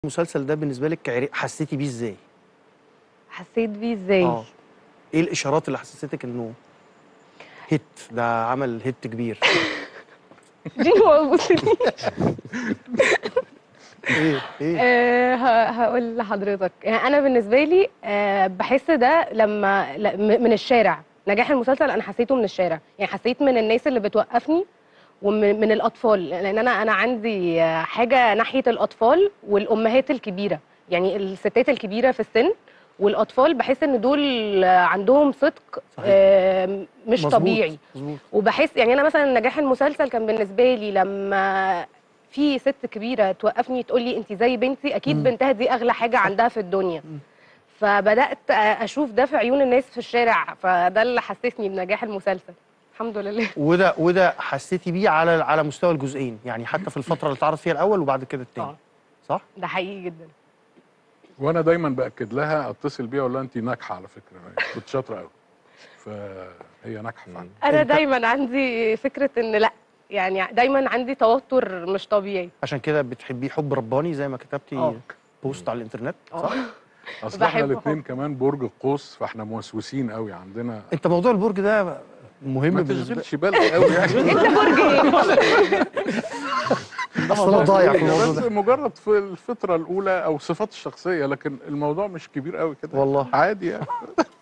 المسلسل ده بالنسبه لك عري- حسيتي بيه ازاي حسيت بيه ازاي اه ايه الاشارات اللي حسستك انه هيت ده عمل هيت كبير دي ما بصيتيش ايه ايه آه، ه- هقول لحضرتك يعني انا بالنسبه لي آه، بحس ده لما ل- م- من الشارع نجاح المسلسل انا حسيته من الشارع يعني حسيت من الناس اللي بتوقفني ومن من الاطفال لان انا انا عندي آه، حاجه ناحيه الاطفال والامهات الكبيره يعني الستات الكبيره في السن والاطفال بحس ان دول آه، عندهم صدق صحيح. آه، مش مظبوط، طبيعي مظبوط وبحس يعني انا مثلا نجاح المسلسل كان بالنسبه لي لما في ست كبيره توقفني تقول لي انت زي بنتي اكيد مم. بنتها دي اغلى حاجه عندها في الدنيا مم. فبدات اشوف ده في عيون الناس في الشارع فده اللي حسسني بنجاح المسلسل الحمد لله وده وده حسيتي بيه على على مستوى الجزئين يعني حتى في الفتره اللي اتعرض فيها الاول وبعد كده التاني اه صح ده حقيقي جدا وانا دايما باكد لها اتصل بيها اقول لها انت ناجحه على فكره يعني كنت شاطره قوي فهي ناجحه فعلا انا أنت- دايما عندي فكره ان لا يعني دايما عندي توتر مش طبيعي عشان كده بتحبيه حب رباني زي ما كتبتي اه. بوست على الانترنت اه. صح اصل احنا بحبه الاثنين حب. كمان برج القوس فاحنا موسوسين قوي عندنا انت موضوع البرج ده مهم ما بالنسبه تشغلش بالك قوي يعني انت برج ايه اصل انا ضايع في هي الموضوع بس ده مجرد في الفتره الاولى او صفات الشخصيه لكن الموضوع مش كبير قوي كده والله. عادي يعني